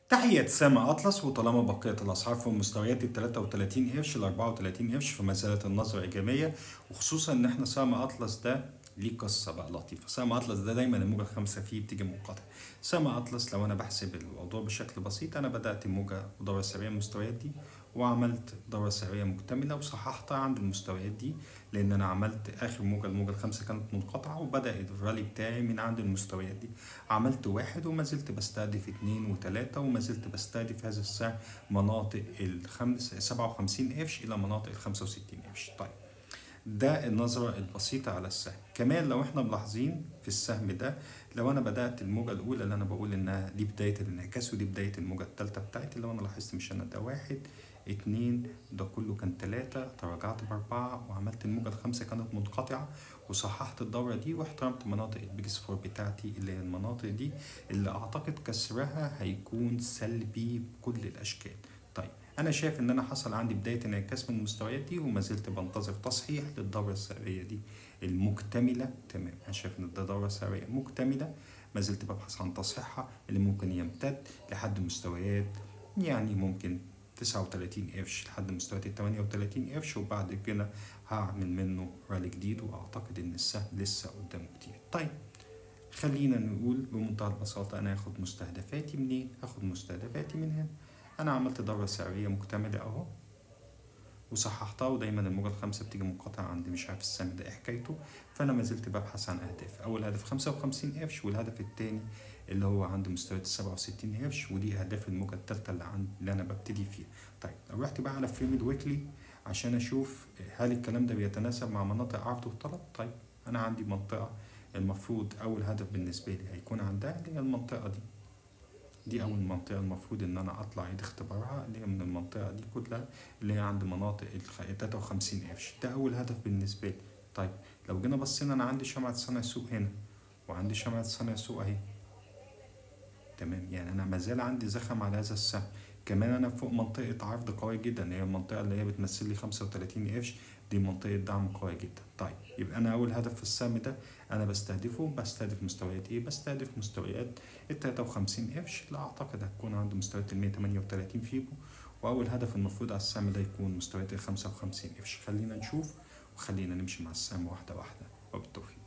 تحية سما أطلس وطالما بقيت الأسعار في مستويات ال 33 قرش ل 34 قرش فما زالت النظرة إيجابية وخصوصا إن إحنا سما أطلس ده ليه قصة بقى لطيفة سما أطلس ده دايما الموجة الخامسة فيه بتيجي منقطعة سما أطلس لو أنا بحسب الموضوع بشكل بسيط أنا بدأت الموجة ودورة سريعة المستويات دي وعملت دورة سريعة مكتملة وصححتها عند المستويات دي لأن أنا عملت آخر موجة الموجة الخامسة كانت منقطعة وبدأ الرالي بتاعي من عند المستويات دي عملت واحد وما زلت بستهدف اتنين وتلاتة وما زلت بستهدف هذا السعر مناطق الخمس سبعة وخمسين قرش إلى مناطق الخمسة وستين قرش طيب ده النظرة البسيطة على السهم كمان لو احنا ملاحظين في السهم ده لو انا بدأت الموجة الأولى اللي انا بقول انها دي بداية الانعكاس ودي بداية الموجة التالتة بتاعتي لو انا لاحظت مش انا ده واحد اتنين ده كله كان تلاتة تراجعت بأربعة وعملت الموجة الخامسة كانت منقطعة وصححت الدورة دي واحترمت مناطق البيجز فور بتاعتي اللي هي المناطق دي اللي أعتقد كسرها هيكون سلبي بكل الأشكال طيب أنا شايف إن أنا حصل عندي بداية انعكاس من المستويات دي وما زلت بنتظر تصحيح للدورة السعرية دي المكتملة تمام أنا شايف إن ده دورة سعرية مكتملة ما زلت ببحث عن تصحيحها اللي ممكن يمتد لحد مستويات يعني ممكن تسعة وتلاتين قرش لحد مستويات التمانية وتلاتين قرش وبعد كده هعمل منه رالي جديد وأعتقد إن السهم لسه قدامه كتير طيب خلينا نقول بمنتهى البساطة أنا هاخد مستهدفاتي منين؟ هاخد مستهدفاتي من هنا أنا عملت دورة سعرية مكتملة أهو وصححتها ودايما الموجة الخامسة بتيجي منقطعة عندي مش عارف السهم ده ايه حكايته فأنا ما زلت ببحث عن أهداف أول هدف خمسة وخمسين قرش والهدف التاني اللي هو عند مستويات السبعة وستين قرش ودي أهداف الموجة التالتة اللي, عند اللي أنا ببتدي فيها طيب لو رحت بقى على فريم الويكلي عشان أشوف هل الكلام ده بيتناسب مع مناطق عرض وطلب طيب أنا عندي منطقة المفروض أول هدف بالنسبة لي هيكون عندها اللي هي المنطقة دي دي أول منطقة المفروض إن أنا أطلع عيد اختبارها اللي هي من المنطقة دي كلها اللي هي عند مناطق التلاتة وخمسين قرش ده أول هدف بالنسبة لي طيب لو جينا بصينا أنا عندي شمعة صنع سوق هنا وعندي شمعة صنع سوق أهي تمام يعني أنا مازال عندي زخم على هذا السهم كمان أنا فوق منطقة عرض قوية جدا هي المنطقة اللي هي بتمثل لي خمسة وتلاتين قرش دي منطقة دعم قوية جدا طيب يبقى أنا أول هدف في السهم ده أنا بستهدفه بستهدف مستويات إيه؟ بستهدف مستويات التلاتة وخمسين قرش اللي أعتقد هتكون عند مستويات المية تمانية وتلاتين فيبو وأول هدف المفروض على السهم ده يكون مستويات الخمسة وخمسين قرش خلينا نشوف وخلينا نمشي مع السهم واحدة واحدة وبالتوفيق